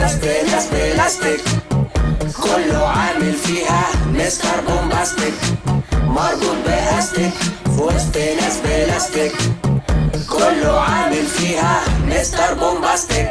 وسط ناس بلاستيك كله عامل فيها مستر بومباستيك مربوط باستيك في وسط ناس بلاستيك كله عامل فيها مستر بومباستيك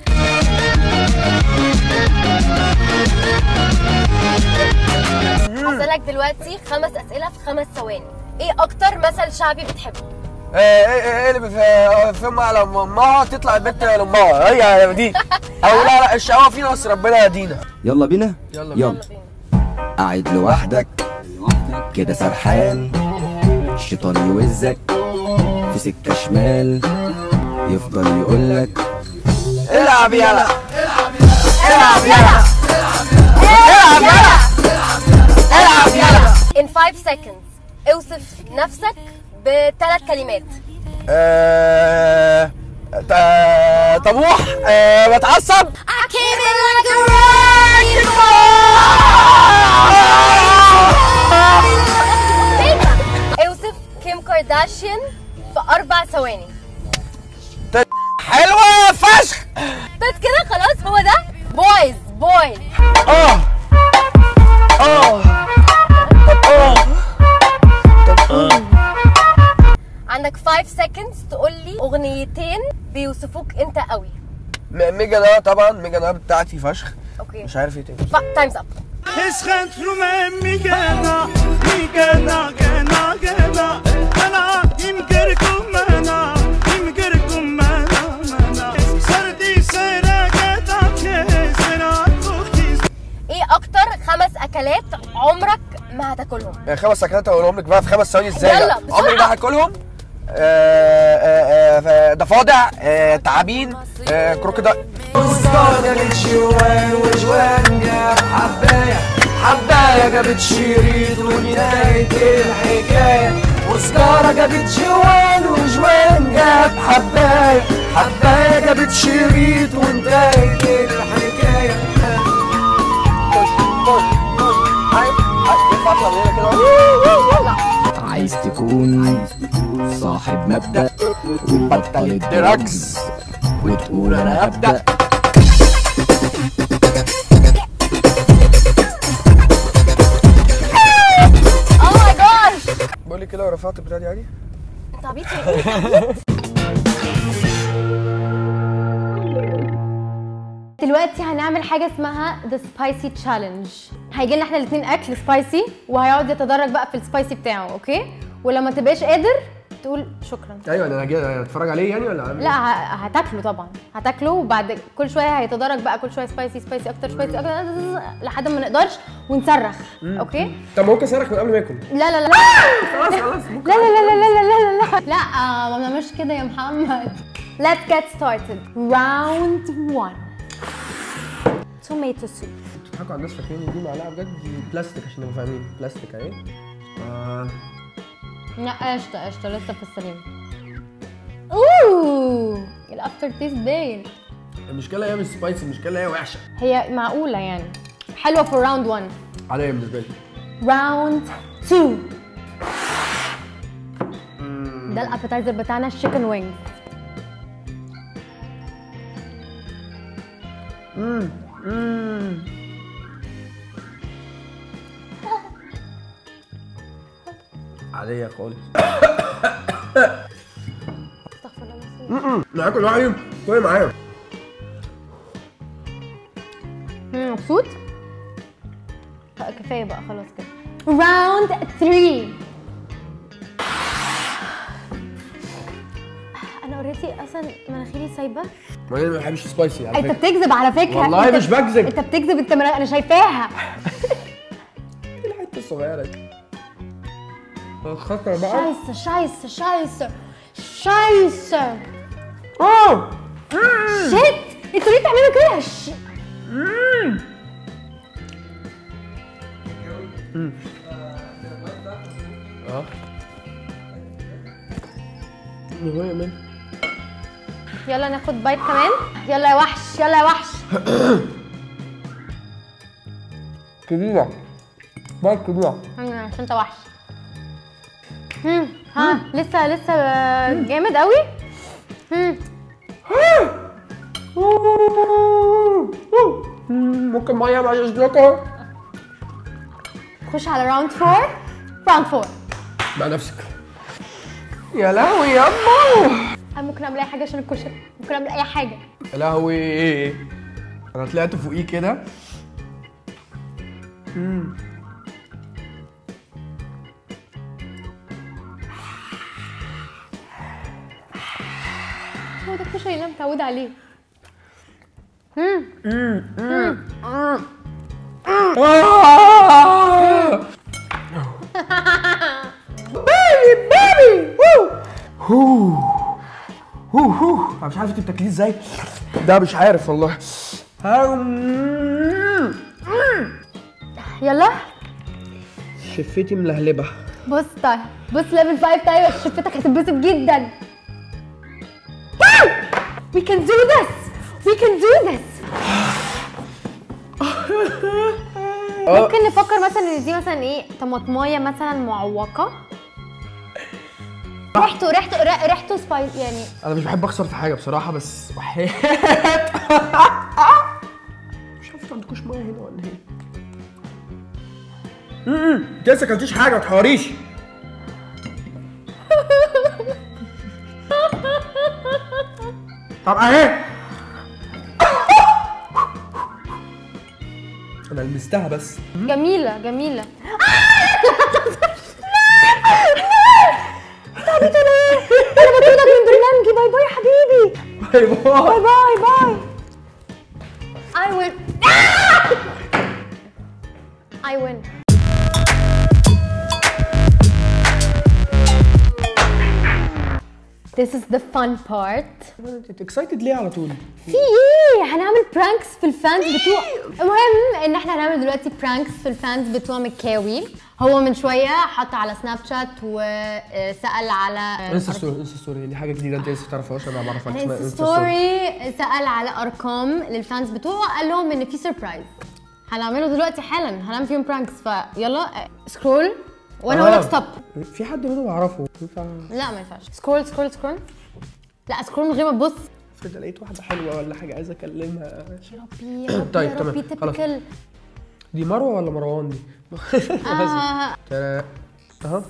هسألك دلوقتي خمس أسئلة في خمس ثواني ايه أكتر مثل شعبي بتحبه؟ ايه ايه ايه اللي في فيلم على امها تطلع البنت لامها هي دي او لا لا الشقاوه في ناس ربنا يهدينا يلا بينا يلا يلا قاعد لوحدك كده سرحان الشيطان يوزك في سكة شمال يفضل يقولك العب يلا العب يلا العب يلا العب يلا in 5 seconds اوصف نفسك بثلاث كلمات آه، ت- طموح آه، بتعصب I came in like a wrecking ball اوصف كيم كارداشيان في أربع ثواني حلوه فشخ بس كده خلاص هو ده بويز بويز اه اه طب اه عندك 5 seconds تقول لي اغنيتين بيوصفوك انت قوي م- ميجا ده طبعا ميجا ده بتاعتي فشخ اوكي مش عارف ايه تاني تايمز اب اسخنت رو من میگنا میگنا گنا گنا منا يمكركم منا يمكركم منا منا سردي سيرك تاكيزنا كوكيز ايه اكتر خمس اكلات عمرك ما هتاكلهم يعني خمس سكنات اقولهم لك بقى في خمس ثواني ازاي يلا، لا. بسرعة. عمري ما هاكلهم آه، آه، آه، ضفادع آه، تعابين آه، كروكودايل وسكارة جابت شوان وجوان جاب حباية حباية جابت شريط ونهاية الحكاية وسكارة جابت شوان وجوان جاب حباية حباية جابت شريط وانتهت الحكاية عايز تكون صاحب مبدأ وتبطل الدراكس وتقول انا هبدأ اوه ماي جاد بقول لك كده لو رفعت البتاع دي عادي انت عبيط ولا إيه؟ دلوقتي هنعمل حاجه اسمها ذا سبايسي تشالنج هيجي لنا احنا الاثنين اكل سبايسي وهيقعد يتدرج بقى في السبايسي بتاعه اوكي ولما تبقاش قادر تقول شكرا ايوه انا هجي اتفرج عليه يعني ولا أعمل لا ه- هتاكله طبعا هتاكله وبعد كل شويه هيتدرج بقى كل شويه سبايسي سبايسي اكتر سبايسي اكتر لحد ما نقدرش ونصرخ اوكي إيه؟ طب ممكن اسالك من قبل ما اكل لا لا لا خلاص خلاص لا لا لا لا لا لا لا لا لا آه، ما بنعملش كده يا محمد Let's get started round one tomato soup بتضحكوا على الناس فاكرين إن دي معلقه بجد دي بلاستيك عشان نبقى فاهمين بلاستيك اهي آه، لا قشطة قشطة لسه في السليم اوه الافتر تيست باين المشكله هي مش سبايسي المشكله هي وحشه هي معقولة يعني حلوة في راوند 1 عاديه بالنسبه لي راوند 2 ده الابيتايزر بتاعنا الشيكن وينج عاديه خالص استغفر الله انا هاكل لوحدي كل معايا مم، مبسوط؟ لا، كفايه بقى خلاص كده راوند 3 انا اوريدي اصلا مناخيري سايبه ما انا ما بحبش سبايسي على انت فكره بتكذب على فكره والله انت مش بكذب. انت بتكذب انت من... انا شايفاها الحته الصغيره دي خطر بقى شايسه شايسه شايسه شايسه اه شيت انتوا ليه بتعملوا كده ش... اه هو يا مان يلا ناخد بايت كمان يلا يا وحش يلا يا وحش كبيره بقى كبيره مم، عشان انت وحش مم، ها لسه لسه جامد قوي مم. ممكن ميه مع اذنكم خش على راوند فور راوند فور مع نفسك يا لهوي يما انا ممكن اعمل اي حاجه عشان الكشري ممكن اعمل اي حاجه يا لهوي انا طلعت فوقيه كده مم. هو ده الكشري اللي انا متعوده عليه آه! بيبي بيبي هو هو هو انا مش عارف انت بتاكليه ازاي ده مش عارف والله هاو- يلا شفتي ملهلبه بص طيب بص ليفل 5 طيب شفتك هتتبسط جدا We can do this We can do this ممكن نفكر مثلا ان دي مثلا ايه طماطمايه مثلا معوقه ريحته ريحته ريح- ريحته سبايس يعني انا مش بحب اخسر في حاجه بصراحه بس وحياة مش عارف عندكوش ميه هنا ولا ايه امم انت لسه اكلتيش حاجه ما تحوريش طب اهي انا لمستها بس جميله جميله انا بطردك من برنامجي باي باي يا حبيبي باي باي باي باي I win I win This is the fun part انت اكسايتد ليه على طول؟ في ايه هنعمل برانكس في الفانز بتوع المهم ان احنا هنعمل دلوقتي برانكس في الفانز بتوع مكاوي هو من شويه حط على سناب شات وسال على انستا ستوري انستا ستوري دي حاجه جديده انت لسه ما تعرفهاش انا بعرفها على اسمها انستا انستا ستوري ستوري سال على ارقام للفانز بتوعه قال لهم ان في سربرايز هنعمله دلوقتي حالا هنعمل فيهم برانكس فيلا سكرول وانا اقول لك ستوب في حد منهم اعرفه ينفع لا ما ينفعش سكرول سكرول سكرول لا سكرول من غير ما تبص افرض لقيت واحده حلوه ولا حاجه عايز اكلمها ربي يا ربي طيب، يا تمام، ربي خلاص. typical. دي مروه ولا مروان دي؟ آه، ترى- اهو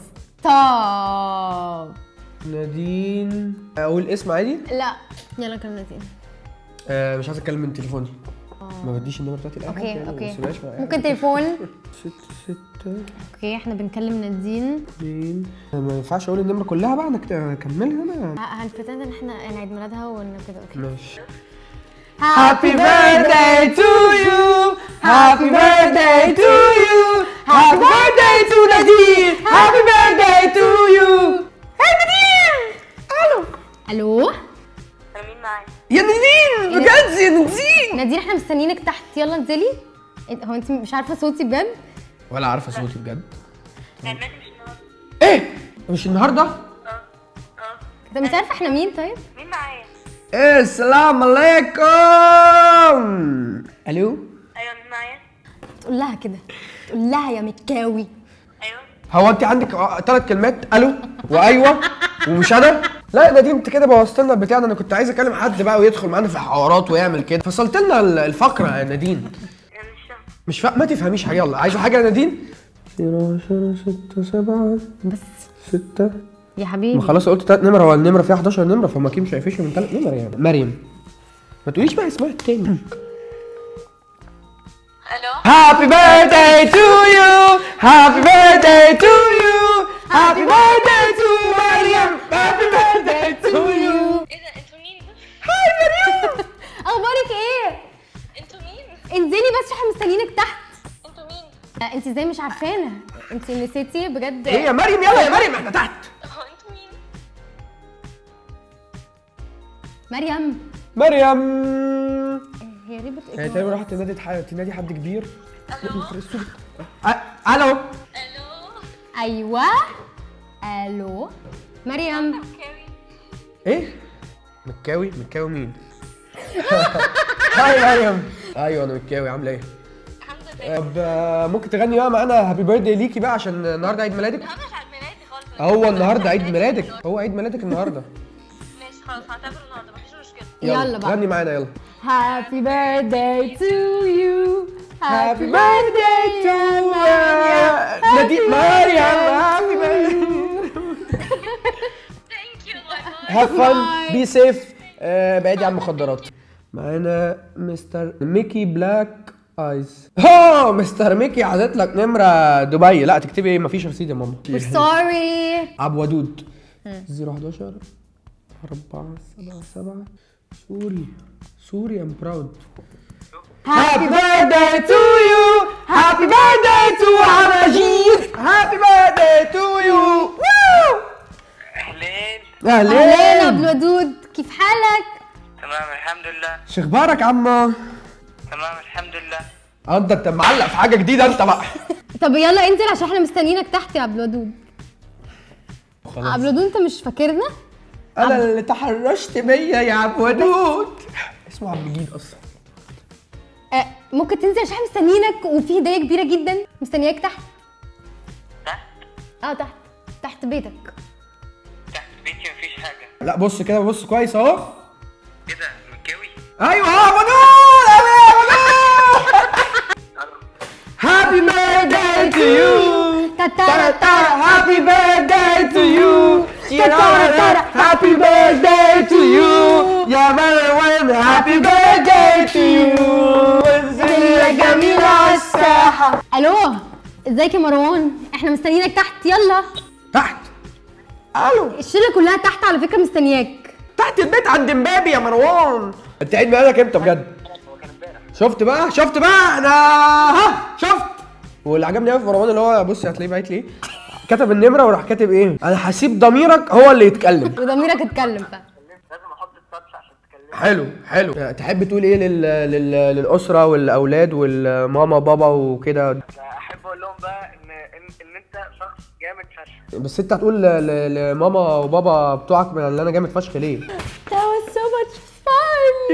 طب نادين اقول اسم عادي لا يلا كلام نادين آه مش عايز اتكلم من تليفوني ما بديش النمره بتاعتي لاي حد اوكي يعني، ما اوكي بسيبهاش مع أي ممكن تليفون حد. ستة ستة اوكي احنا بنكلم نادين اتنين ما ينفعش اقول النمره كلها بقى انا كت- اكملها انا ه- هنبريتند ان احنا إن عيد ميلادها وان كده اوكي ماشي هابي birthday to you Happy birthday to you Happy birthday to Nadine Happy birthday to you Hey Nadine الو الو مين معايا؟ يا نادين بجد يا نادين نادين احنا مستنيينك تحت يلا انزلي إنت- هو انت مش عارفه صوتي بجد ولا عارفه صوتي بجد العلماني مش النهارده ايه مش النهارده اه اه انت مش عارفه احنا مين طيب مين معايا؟ ايه السلام عليكم الو ايوه مين معايا؟ تقول لها كده تقول لها يا مكاوي ايوه هو انت عندك ثلاث كلمات الو وايوه ومش انا لا يا نادين انت كده بوظت لنا البتاع ده انا كنت عايز اكلم حد بقى ويدخل معانا في حوارات ويعمل كده فصلت لنا ال- الفقره يا نادين انا مش فاهمه مش فا... ما تفهميش حاجه يلا عايزه حاجه يا نادين 10 6 7 بس 6 يا ما حبيبي خلاص قلت تلات نمر هو النمره فيها 11 نمره فهم اكيد مش هيفشوا من ثلاث نمر يعني مريم ما تقوليش بقى اسمها التاني الو Happy birthday to you Happy birthday to you Happy birthday to مريم Happy birthday to you ايه ده انتوا مين؟ اخبارك ايه انتوا مين؟ انزلي بس احنا مستنيينك تحت انتوا مين؟ آه، انت ازاي مش عارفانا انت نسيتي بجد ايه يا مريم يلا يا مريم احنا تحت هو انتوا مين؟ مريم مريم هي ليه هي بتقول تقريبا راحت تنادي حد تنادي حد كبير الو أ- الو الو ايوه الو مريم كاوي ايه مكاوي مكاوي مين هاي مريم ايوه انا مكاوي عامله ايه الحمد لله طب آه، ممكن تغني بقى معانا هابي بيرثدي ليكي بقى عشان النهارده عيد ميلادك النهارده مش عيد ميلادي خالص هو النهارده عيد ميلادك هو عيد ميلادك النهارده ماشي خلاص هعتبره النهارده مفيش مشكله يلا بقى. غني معانا يلا Happy birthday to you هابي بيرثداي تو نادين مريم هابي بيرثداي Thank you باي باي هاف فن بي سيف بعيدي عن المخدرات معانا مستر ميكي بلاك ايز اه مستر ميكي عزت لك نمره دبي لا تكتبي ايه مفيش رصيد يا ماما سوري عبد ودود 011 4 7 7 سوري سوري ام براود هابي بيرثداي تو يو هابي بيرثداي تو عراجيل هابي بيرثداي تو يو اهلين اهلا اهلين عبد الودود كيف حالك؟ تمام الحمد لله شو اخبارك عمو تمام الحمد لله اه انت انت معلق في حاجه جديده انت بقى طب يلا انزل عشان احنا مستنيينك تحت يا عبد الودود عبد الودود انت مش فاكرنا؟ انا اللي تحرشت بيا يا عبد ودود اسمه عبد الجيد اصلا آه ممكن تنزل عشان احنا مستنيينك وفي هديه كبيره جدا مستنياك تحت تحت اه تحت تحت بيتك تحت بيتي مفيش حاجة لا بص كده بص كويس اهو ايه ده مكاوي ايوه اه ودود أيوة يا ودود هابي بيرثداي تو يو تاتارا تارا هابي بيرثداي تو يو هابي بيرثداي تو يو يا مروان هابي بيرثداي تو يو انزلي يا جميلة على الساحة الو ازيك يا مروان احنا مستنيينك تحت يلا تحت الو الشله كلها تحت على فكره مستنياك تحت البيت عند مبابي يا مروان انت عيد ميلادك امتى بجد؟ شفت بقى شفت بقى انا ها شفت واللي عجبني قوي في مروان اللي هو بص هتلاقيه باعت لي ايه كتب النمره وراح كاتب ايه انا هسيب ضميرك هو اللي يتكلم وضميرك اتكلم فعلا لازم احط التاتش عشان تكلمني حلو حلو تحب تقول ايه لل... لل... للاسره والاولاد والماما بابا وكده احب اقول لهم بقى ان ان, إن انت شخص جامد فشخ بس انت هتقول ل... ل... لماما وبابا بتوعك من اللي انا جامد فشخ ليه That was so much fun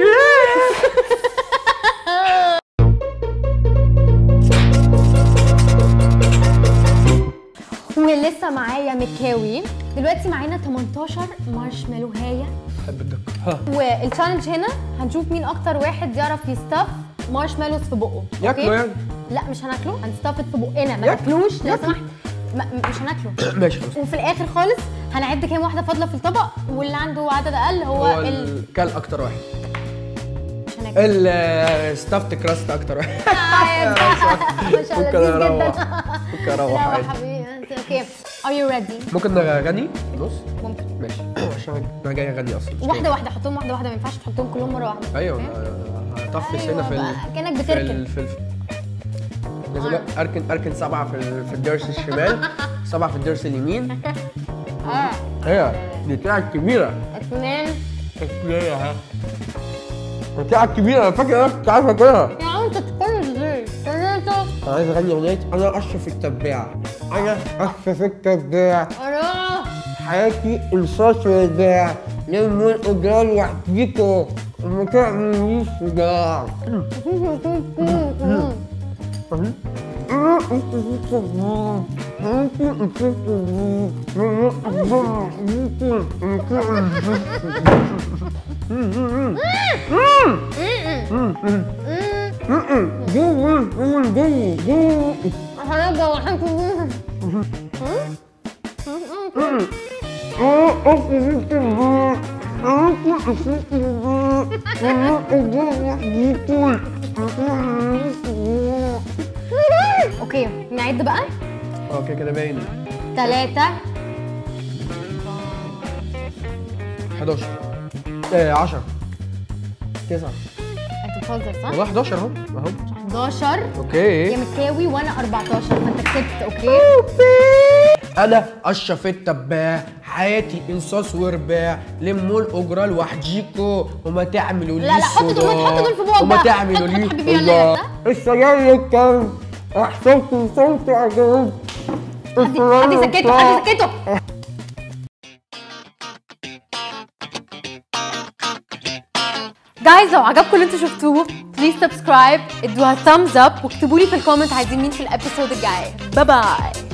ولسه معايا مكاوي دلوقتي معانا 18 مارشميلو هايه بحب الدقه ها والتشالنج هنا هنشوف مين اكتر واحد يعرف يستف مارشميلوز في بقه ياكله أوكي؟ يعني لا مش هناكله هنستفت في بقنا ما ياك- ناكلوش لو ياكله. سمحت ما- مش هناكله ماشي خلاص وفي الاخر خالص هنعد كام واحده فاضله في الطبق واللي عنده عدد اقل هو, هو ال... ال... كان اكتر واحد مش هناكل الستافت كراست اكتر واحد ما شاء ممكن الله لذيذ اروح جدا ممكن اروح لا عادي حبيبي اوكي ار يو ريدي ممكن نغني نص ممكن ماشي عشان انا جاي اغني اصلا مش واحده جاي. واحده حطهم واحده واحده ما ينفعش تحطهم كلهم مره واحده ايوه أوكي؟ أنا هطفش أيوة هنا في ال... بقى، كأنك في ال... بتركن. في ال... لازم اركن اركن سبعه في ال... في الدرس الشمال سبعه في الدرس اليمين اه هي دي طلعت كبيره اثنين هي ها طلعت كبيره انا فاكر انا كنت عارف اكلها يا عم انت بتتكلم ازاي؟ ثلاثه انا عايز اغني اغنيه انا اشرف التباع انا اشرف التباع وراه حياتي انصاص وداع لما الاجرار وحديكوا وما تعملوش وداع هنرجع وحنكم اوكي نعد بقى اوكي كده باين ثلاثة 11 ايه 10 9 انت بتهزر صح؟ والله 11 اهو اهو 11 اوكي يا مكاوي وانا 14 فانت كسبت اوكي انا اشرف التباع حياتي انصاص ورباع لموا الاجره لوحديكوا وما تعملوا لي لا، لا، حط دول- صداع. حط دول في بوقك وما بقى. تعملوا حط- حط لي حبيبي يلا صداع. يلا. السجاير كام احسنت صوت عجب حد حد يسكته حد يسكته جايز لو عجبكم اللي انتوا شفتوه بليز سبسكرايب ادوها thumbs up واكتبوا لي في الكومنت عايزين مين في الابيسود الجاي باي باي